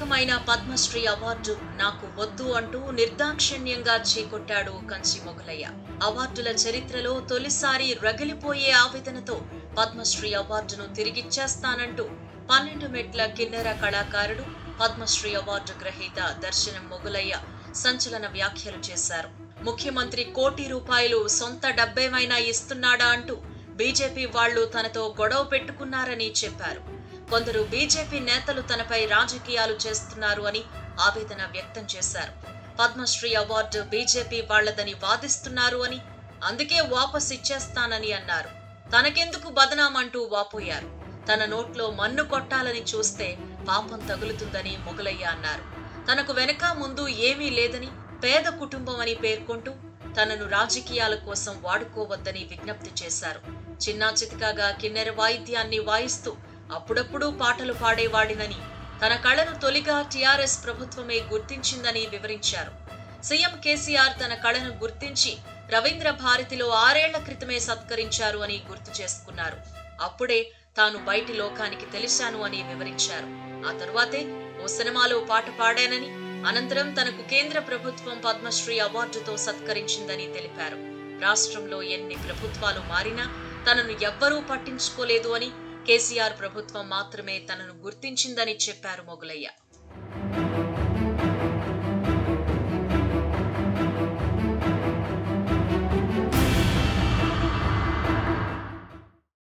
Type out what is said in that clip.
చారిత్రాత్మకమైన పద్మశ్రీ అవార్డు నాకు వద్దు అంటూ నిర్దాక్షిణ్యంగా చేకొట్టాడు కంచి మొగలయ్య అవార్డుల చరిత్రలో తొలిసారి రగిలిపోయే ఆవేదనతో పద్మశ్రీ అవార్డును తిరిగిచ్చేస్తానంటూ పన్నెండు మెట్ల కిన్నెర కళాకారుడు పద్మశ్రీ అవార్డు గ్రహీత దర్శనం మొగులయ్య సంచలన వ్యాఖ్యలు చేశారు ముఖ్యమంత్రి కోటి రూపాయలు సొంత డబ్బేమైనా ఇస్తున్నాడా అంటూ బీజేపీ వాళ్లు తనతో గొడవ పెట్టుకున్నారని చెప్పారు కొందరు బీజేపీ నేతలు తనపై రాజకీయాలు చేస్తున్నారు అని ఆవేదన వ్యక్తం చేశారు పద్మశ్రీ అవార్డు బీజేపీ వాళ్లదని వాదిస్తున్నారు అని అందుకే వాపస్ ఇచ్చేస్తానని అన్నారు తనకెందుకు బదనామంటూ వాపోయారు తన నోట్లో మన్ను కొట్టాలని చూస్తే పాపం తగులుతుందని మొగలయ్య అన్నారు తనకు వెనక ముందు ఏమీ లేదని పేద కుటుంబం అని పేర్కొంటూ తనను రాజకీయాల కోసం వాడుకోవద్దని విజ్ఞప్తి చేశారు చిన్నా చితకాగా కిన్నెర వాయిద్యాన్ని వాయిస్తూ అప్పుడప్పుడు పాటలు పాడేవాడినని తన కళను తొలిగా టీఆర్ఎస్ ప్రభుత్వమే గుర్తించిందని వివరించారు సీఎం కేసీఆర్ తన కళను గుర్తించి రవీంద్ర భారతిలో ఆరేళ్ల క్రితమే సత్కరించారు అని గుర్తు చేసుకున్నారు అప్పుడే తాను బయటి లోకానికి తెలిశాను అని వివరించారు ఆ తరువాతే ఓ సినిమాలో పాట పాడానని అనంతరం తనకు కేంద్ర ప్రభుత్వం పద్మశ్రీ అవార్డుతో సత్కరించిందని తెలిపారు రాష్ట్రంలో ఎన్ని ప్రభుత్వాలు మారినా తనను ఎవ్వరూ పట్టించుకోలేదు అని కేసీఆర్ ప్రభుత్వం మాత్రమే తనను గుర్తించిందని చెప్పారు మొగులయ్య